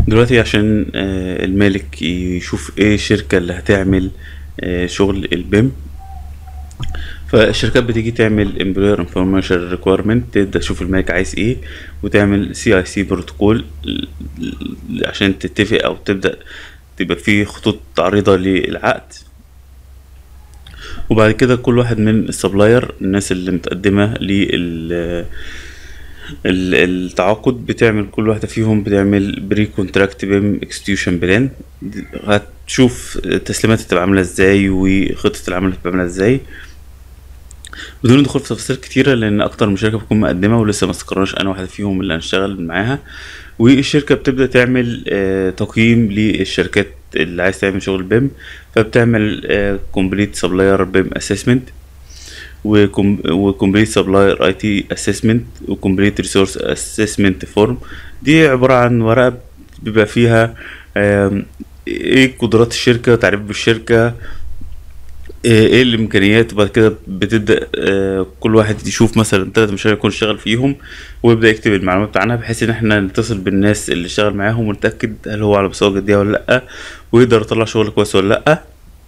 دلوقتي عشان آه، المالك يشوف ايه الشركة اللي هتعمل آه، شغل البيم فالشركات بتيجي تعمل employer information requirement تبدأ تشوف المالك عايز ايه وتعمل سي اي سي بروتوكول عشان تتفق او تبدأ تبقى في خطوط عريضة للعقد وبعد كده كل واحد من السبلاير الناس اللي متقدمة لل ال- التعاقد بتعمل كل واحدة فيهم بتعمل بري كونتراكت بيم اكستيوشن بلان هتشوف التسليمات هتبقى عاملة ازاي وخطة العمل هتبقى عاملة ازاي بدون الدخول في تفاصيل كتيرة لأن أكتر من شركة بتكون مقدمة ولسه ما استقرناش أنا واحدة فيهم اللي هنشتغل معاها والشركة بتبدأ تعمل آه، تقييم للشركات اللي عايز تعمل شغل بيم فبتعمل كومبليت سبلاير بيم اسسمنت وكومبليت سبلاير اي تي اسسمنت وكومبليت ريسورس اسسمنت فورم دي عبارة عن ورقة بيبقى فيها آم، ايه قدرات الشركة تعريف بالشركة ايه إيه الامكانيات وبعد كده بتبدا آه، كل واحد يشوف مثلا ثلاث مشاريع يكون اشتغل فيهم ويبدا يكتب المعلومات بتاعنا بحيث ان احنا نتصل بالناس اللي اشتغل معاهم ونتاكد هل هو على مستوى جديه ولا لا ويقدر يطلع شغل كويس ولا لا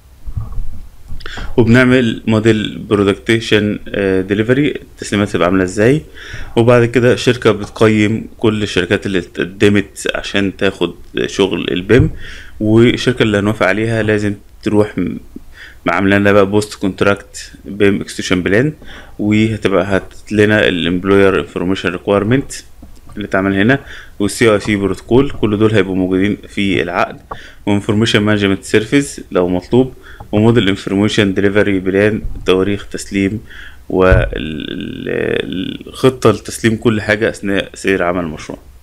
وبنعمل موديل برودكتيشن ديليفري التسليمات تبقى عامله ازاي وبعد كده الشركه بتقيم كل الشركات اللي اتقدمت عشان تاخد شغل البيم والشركه اللي هنوافق عليها لازم تروح م- عامله لنا بقى بوست كونتراكت بيم اكستنشن بلان وهتبقى هات لنا الامبلوير انفورميشن ريكويرمنت اللي اتعمل هنا والسي اي سي بروتوكول كل دول هيبقوا موجودين في العقد وانفورميشن مانجمنت سيرفيس لو مطلوب وموديل انفورميشن ديليفري بلان تواريخ تسليم والخطة لتسليم كل حاجة أثناء سير عمل المشروع